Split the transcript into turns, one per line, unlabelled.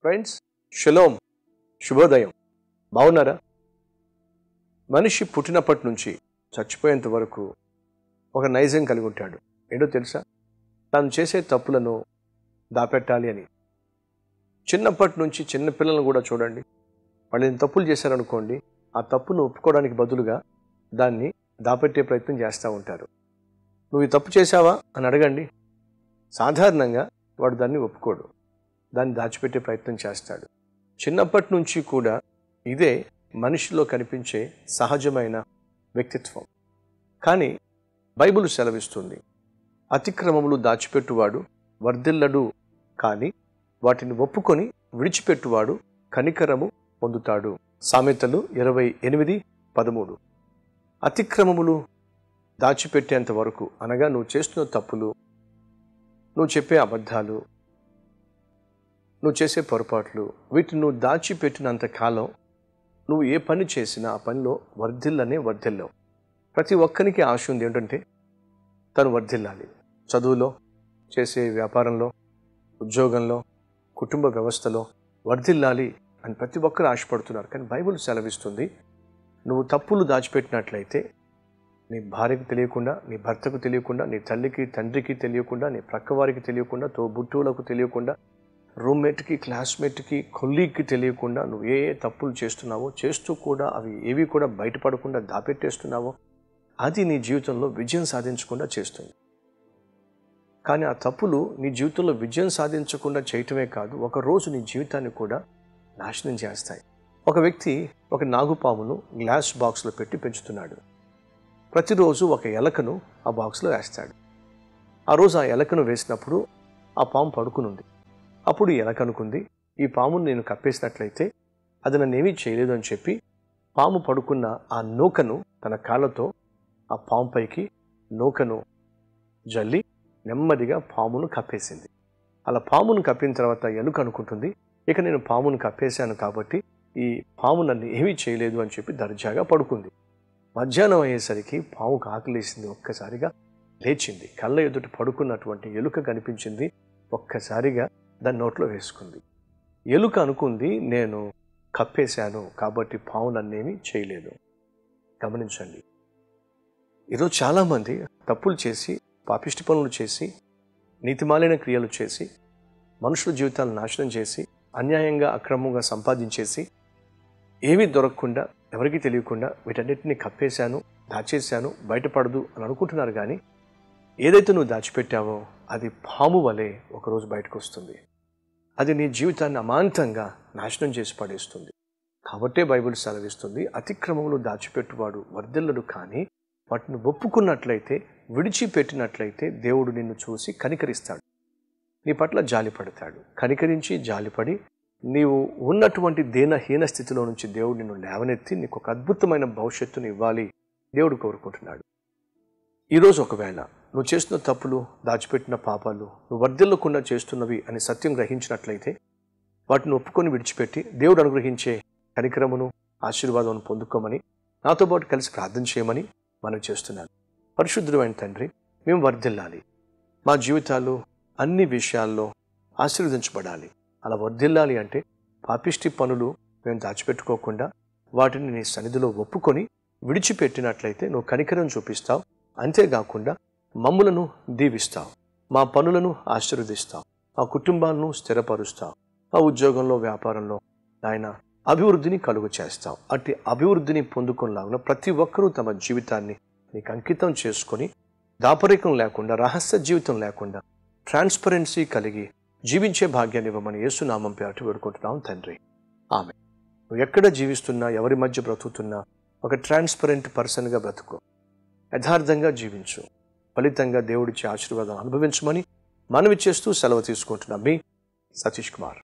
friends shalom శుభోదయం బాగున్నారా మనిషి పుట్టినప్పటి నుంచి చచ్చిపోయేంత వరకు ఒక నైజం కలిగి ఉంటాడు ఏంటో తెలుసా తాను చేసే తప్పులను దాపెట్టాలి అని చిన్నప్పటి నుంచి చిన్న పిల్లలను కూడా చూడండి వాళ్ళు ఏం తప్పులు చేశారనుకోండి ఆ తప్పును ఒప్పుకోవడానికి బదులుగా దాన్ని దాపెట్టే ప్రయత్నం చేస్తూ ఉంటారు నువ్వు ఈ తప్పు చేశావా అని అడగండి సాధారణంగా వాడు దాన్ని ఒప్పుకోడు దాన్ని దాచిపెట్టే ప్రయత్నం చేస్తాడు చిన్నప్పటి నుంచి కూడా ఇదే మనిషిలో కనిపించే సహజమైన వ్యక్తిత్వం కానీ బైబిల్ సెలవిస్తుంది అతిక్రమములు దాచిపెట్టువాడు వర్ధిల్లడు కానీ వాటిని ఒప్పుకొని విడిచిపెట్టువాడు కనికరము పొందుతాడు సామెతలు ఇరవై ఎనిమిది పదమూడు అతిక్రమములు దాచిపెట్టేంత వరకు అనగా నువ్వు చేస్తున్న తప్పులు నువ్వు చెప్పే అబద్ధాలు నువ్వు చేసే పొరపాట్లు వీటిని నువ్వు దాచిపెట్టినంత కాలం నువ్వు ఏ పని చేసినా ఆ పనిలో వర్ధిల్లనే వర్ధిల్లవు ప్రతి ఒక్కరికి ఆశ ఉంది ఏంటంటే తను వర్ధిల్లాలి చదువులో చేసే వ్యాపారంలో ఉద్యోగంలో కుటుంబ వ్యవస్థలో వర్ధిల్లాలి అని ప్రతి ఒక్కరు ఆశపడుతున్నారు కానీ బైబిల్ సెలవిస్తుంది నువ్వు తప్పులు దాచిపెట్టినట్లయితే నీ భార్యకు తెలియకుండా నీ భర్తకు తెలియకుండా నీ తల్లికి తండ్రికి తెలియకుండా నీ ప్రక్కవారికి తెలియకుండా తో బుట్టువులకు తెలియకుండా రూమ్మేట్కి క్లాస్మేట్కి కొల్లీగ్కి తెలియకుండా నువ్వు ఏ ఏ తప్పులు చేస్తున్నావో చేస్తూ కూడా అవి ఏవి కూడా బయటపడకుండా దాపెట్టేస్తున్నావో అది నీ జీవితంలో విజయం సాధించకుండా చేస్తుంది కానీ ఆ తప్పులు నీ జీవితంలో విజయం సాధించకుండా చేయటమే కాదు ఒక రోజు నీ జీవితాన్ని కూడా నాశనం చేస్తాయి ఒక వ్యక్తి ఒక నాగుపామును గ్లాస్ బాక్స్లో పెట్టి పెంచుతున్నాడు ప్రతిరోజు ఒక ఎలకను ఆ బాక్స్లో వేస్తాడు ఆ రోజు ఆ ఎలకను వేసినప్పుడు ఆ పాము పడుకునుంది అప్పుడు ఈ ఎలక అనుకుంది ఈ పామును నేను కప్పేసినట్లయితే అది నన్ను ఏమీ చేయలేదు అని చెప్పి పాము పడుకున్న ఆ నూకను తన కాళ్ళతో ఆ పాము పైకి నూకను జల్లి నెమ్మదిగా పామును కప్పేసింది అలా పామును కప్పిన తర్వాత ఎలుక అనుకుంటుంది ఇక నేను పామును కప్పేశాను కాబట్టి ఈ పాము నన్ను ఏమీ చేయలేదు అని చెప్పి దర్జాగా పడుకుంది మధ్యాహ్నం అయ్యేసరికి పాముకు ఆకలేసింది ఒక్కసారిగా లేచింది కళ్ళ ఎదుట పడుకున్నటువంటి ఎలుక కనిపించింది ఒక్కసారిగా దాని నోట్లో వేసుకుంది ఎలుక అనుకుంది నేను కప్పేశాను కాబట్టి పాము నన్నేమీ చేయలేదు గమనించండి ఈరోజు చాలామంది తప్పులు చేసి పాపిష్టి పనులు చేసి నీతిమాలిన క్రియలు చేసి మనుషుల జీవితాలను నాశనం చేసి అన్యాయంగా అక్రమంగా సంపాదించేసి ఏమీ దొరకకుండా ఎవరికీ తెలియకుండా వీటన్నిటిని కప్పేశాను దాచేశాను బయటపడదు అని అనుకుంటున్నారు కానీ ఏదైతే నువ్వు దాచిపెట్టావో అది పాము వలె ఒకరోజు బయటకు వస్తుంది అది నీ జీవితాన్ని అమాంతంగా నాశనం చేసి పడేస్తుంది కాబట్టే బైబిల్ సెలవిస్తుంది అతిక్రమములు దాచిపెట్టువాడు వర్ధిల్లడు కానీ వాటిని ఒప్పుకున్నట్లయితే విడిచిపెట్టినట్లయితే దేవుడు నిన్ను చూసి కనికరిస్తాడు నీ పట్ల జాలి పడతాడు కనికరించి జాలిపడి నీవు ఉన్నటువంటి దేనహీన స్థితిలో నుంచి దేవుడు నిన్ను లేవనెత్తి నీకు ఒక అద్భుతమైన భవిష్యత్తును ఇవ్వాలి దేవుడు కోరుకుంటున్నాడు ఈరోజు ఒకవేళ నువ్వు చేస్తున్న తప్పులు దాచిపెట్టిన పాపాలు నువ్వు వర్ధిల్లకుండా చేస్తున్నవి అని సత్యం గ్రహించినట్లయితే వాటిని ఒప్పుకొని విడిచిపెట్టి దేవుడు అనుగ్రహించే కనికరమును ఆశీర్వాదం పొందుకోమని నాతో పాటు కలిసి ప్రార్థన చేయమని మనం చేస్తున్నాను పరిశుద్ధమైన తండ్రి మేము వర్ధిల్లాలి మా జీవితాలు అన్ని విషయాల్లో ఆశీర్వదించబడాలి అలా వర్ధిల్లాలి అంటే పాపిష్టి పనులు మేము దాచిపెట్టుకోకుండా వాటిని నీ సన్నిధిలో ఒప్పుకొని విడిచిపెట్టినట్లయితే నువ్వు కనికరం చూపిస్తావు అంతేకాకుండా మమ్ములను దీవిస్తావు మా పనులను ఆశీర్వదిస్తావు మా కుటుంబాలను స్థిరపరుస్తావు మా ఉద్యోగంలో వ్యాపారంలో నాయన అభివృద్ధిని కలుగు చేస్తావు అట్టి అభివృద్ధిని పొందుకునేలాగా ప్రతి ఒక్కరూ తమ జీవితాన్ని నీకు అంకితం చేసుకొని దాపరికం లేకుండా రహస్య జీవితం లేకుండా ట్రాన్స్పరెన్సీ కలిగి జీవించే భాగ్యాన్ని ఇవ్వమని యేసునామం పేరటి వేడుకుంటున్నాం తండ్రి ఆమె నువ్వు ఎక్కడ జీవిస్తున్నా ఎవరి మధ్య బ్రతుకుతున్నా ఒక ట్రాన్స్పరెంట్ పర్సన్గా బ్రతుకు యథార్థంగా జీవించు ఫలితంగా దేవుడిచ్చే ఆశీర్వాదం అనుభవించమని మనవి చేస్తూ సెలవు తీసుకుంటున్నాం మీ సతీష్ కుమార్